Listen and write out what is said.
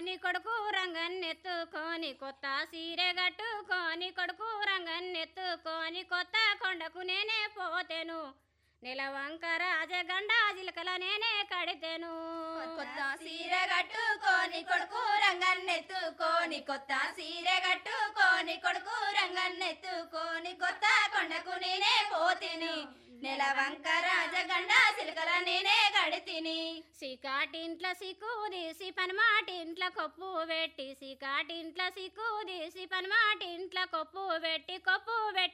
కట్టుకోని కొడుకు రంగన్నెత్తుకోని కొత్త సీరె కట్టుకోని కొడుకు రంగన్నెత్తుకోని కొత్త కొండకు నేనే పోతెను నెలవంక రాజగండ జిలకల నేనే కడితెను కొత్త సీర కట్టుకోని కొడుకు రంగన్నెత్తుకోని కొత్త సీర కట్టుకోని కొడుకు రంగన్నెత్తుకోని కొత్త కొండకు నేనే పోతిని నెలవంక రాజగండ సిలకల నేనే గడితిని సికాటింట్ల సిక్కు తీసి పనమాటింట్ల కొప్పు పెట్టి సికాటింట్ల సిక్కు తీసి పనమాటింట్ల కొప్పు పెట్టి కొప్పు పెట్టి